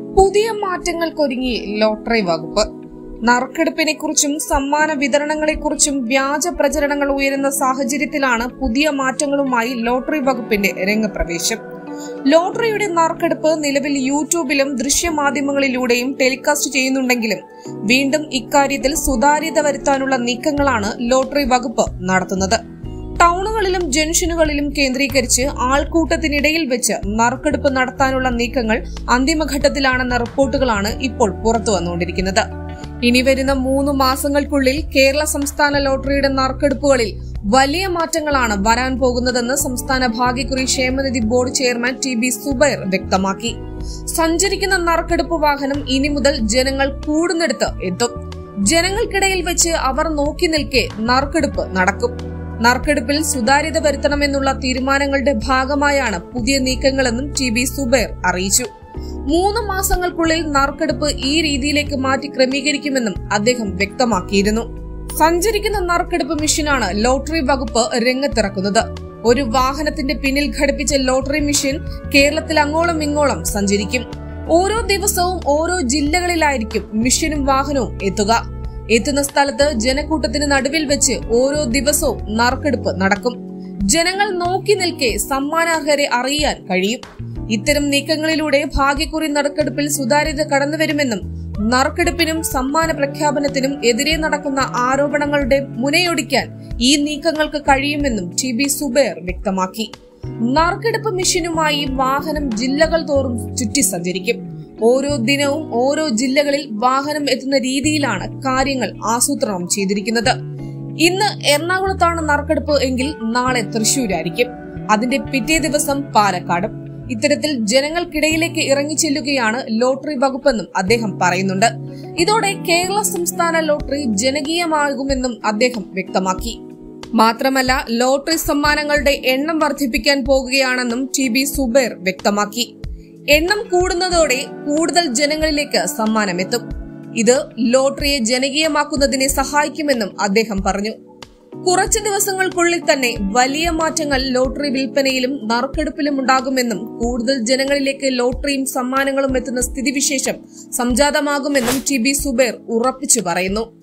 പുതിയ മാറ്റങ്ങൾക്കൊരുങ്ങി ലോട്ടറി വകുപ്പ് നറുക്കെടുപ്പിനെ കുറിച്ചും സമ്മാന വിതരണങ്ങളെക്കുറിച്ചും വ്യാജ പ്രചരണങ്ങൾ ഉയരുന്ന സാഹചര്യത്തിലാണ് പുതിയ മാറ്റങ്ങളുമായി ലോട്ടറി വകുപ്പിന്റെ രംഗപ്രവേശം ലോട്ടറിയുടെ നറുക്കെടുപ്പ് നിലവിൽ യൂട്യൂബിലും ദൃശ്യമാധ്യമങ്ങളിലൂടെയും ടെലികാസ്റ്റ് ചെയ്യുന്നുണ്ടെങ്കിലും വീണ്ടും ഇക്കാര്യത്തിൽ സുതാര്യത വരുത്താനുള്ള നീക്കങ്ങളാണ് ലോട്ടറി വകുപ്പ് നടത്തുന്നത് ടൗണുകളിലും ജംഗ്ഷനുകളിലും കേന്ദ്രീകരിച്ച് ആൾക്കൂട്ടത്തിനിടയിൽ വെച്ച് നറുക്കെടുപ്പ് നടത്താനുള്ള നീക്കങ്ങൾ അന്തിമഘട്ടത്തിലാണെന്ന റിപ്പോർട്ടുകളാണ് ഇപ്പോൾ പുറത്തു വന്നുകൊണ്ടിരിക്കുന്നത് ഇനി വരുന്ന മൂന്ന് മാസങ്ങൾക്കുള്ളിൽ കേരള സംസ്ഥാന ലോട്ടറിയുടെ നറുക്കെടുപ്പുകളിൽ വലിയ മാറ്റങ്ങളാണ് വരാൻ പോകുന്നതെന്ന് സംസ്ഥാന ഭാഗ്യക്കുറി ക്ഷേമനിധി board chairman T B Subair വ്യക്തമാക്കി സഞ്ചരിക്കുന്ന നറുക്കെടുപ്പ് വാഹനം ഇനി മുതൽ ജനങ്ങൾ കൂടുന്നിടത്ത് എത്തും ജനങ്ങൾക്കിടയിൽ വെച്ച് അവർ നോക്കി നിൽക്കെ നറുക്കെടുപ്പ് നടക്കും നറുക്കെടുപ്പിൽ സുതാര്യത വരുത്തണമെന്നുള്ള തീരുമാനങ്ങളുടെ ഭാഗമായാണ് പുതിയ നീക്കങ്ങളെന്നും ടി ബി സുബൈർ അറിയിച്ചു മൂന്ന് മാസങ്ങൾക്കുള്ളിൽ നറുക്കെടുപ്പ് ഈ രീതിയിലേക്ക് മാറ്റി ക്രമീകരിക്കുമെന്നും അദ്ദേഹം വ്യക്തമാക്കിയിരുന്നു സഞ്ചരിക്കുന്ന നറുക്കെടുപ്പ് മെഷീനാണ് ലോട്ടറി വകുപ്പ് രംഗത്തിറക്കുന്നത് ഒരു വാഹനത്തിന്റെ പിന്നിൽ ഘടിപ്പിച്ച ലോട്ടറി മെഷീൻ കേരളത്തിൽ അങ്ങോളം ഇങ്ങോളം സഞ്ചരിക്കും ഓരോ ദിവസവും ഓരോ ജില്ലകളിലായിരിക്കും മെഷീനും വാഹനവും എത്തുക എത്തുന്ന സ്ഥലത്ത് ജനക്കൂട്ടത്തിന് നടുവിൽ വെച്ച് ഓരോ ദിവസവും നറുക്കെടുപ്പ് നടക്കും ജനങ്ങൾ നോക്കി നിൽക്കെ സമ്മാനാർഹരെ അറിയാൻ കഴിയും ഇത്തരം നീക്കങ്ങളിലൂടെ ഭാഗ്യക്കുറി നറുക്കെടുപ്പിൽ സുതാര്യത കടന്നുവരുമെന്നും നറുക്കെടുപ്പിനും സമ്മാന പ്രഖ്യാപനത്തിനും എതിരെ നടക്കുന്ന ആരോപണങ്ങളുടെ മുനയൊടിക്കാൻ ഈ നീക്കങ്ങൾക്ക് കഴിയുമെന്നും ടി ബി സുബൈർ വ്യക്തമാക്കി നറുക്കെടുപ്പ് മെഷീനുമായി വാഹനം ജില്ലകൾ തോറും ചുറ്റി സഞ്ചരിക്കും ഓരോ ദിനവും ഓരോ ജില്ലകളിൽ വാഹനം എത്തുന്ന രീതിയിലാണ് കാര്യങ്ങൾ ആസൂത്രണം ചെയ്തിരിക്കുന്നത് ഇന്ന് എറണാകുളത്താണ് നറുക്കെടുപ്പ് എങ്കിൽ നാളെ തൃശൂരായിരിക്കും അതിന്റെ പിറ്റേ ദിവസം പാലക്കാടും ഇത്തരത്തിൽ ജനങ്ങൾക്കിടയിലേക്ക് ഇറങ്ങിച്ചെല്ലുകയാണ് ലോട്ടറി വകുപ്പെന്നും അദ്ദേഹം പറയുന്നുണ്ട് ഇതോടെ കേരള സംസ്ഥാന ലോട്ടറി ജനകീയമാകുമെന്നും അദ്ദേഹം വ്യക്തമാക്കി മാത്രമല്ല ലോട്ടറി സമ്മാനങ്ങളുടെ എണ്ണം വർദ്ധിപ്പിക്കാൻ പോകുകയാണെന്നും ടി ബി സുബൈർ വ്യക്തമാക്കി എണ്ണം കൂടുന്നതോടെ കൂടുതൽ ജനങ്ങളിലേക്ക് സമ്മാനമെത്തും ഇത് ലോട്ടറിയെ ജനകീയമാക്കുന്നതിനെ സഹായിക്കുമെന്നും അദ്ദേഹം പറഞ്ഞു കുറച്ച് ദിവസങ്ങൾക്കുള്ളിൽ തന്നെ വലിയ മാറ്റങ്ങൾ ലോട്ടറി വിൽപ്പനയിലും നറുക്കെടുപ്പിലും ഉണ്ടാകുമെന്നും കൂടുതൽ ജനങ്ങളിലേക്ക് ലോട്ടറിയും സമ്മാനങ്ങളും എത്തുന്ന സ്ഥിതിവിശേഷം സംജാതമാകുമെന്നും ടി ബി സുബൈർ ഉറപ്പിച്ചു പറയുന്നു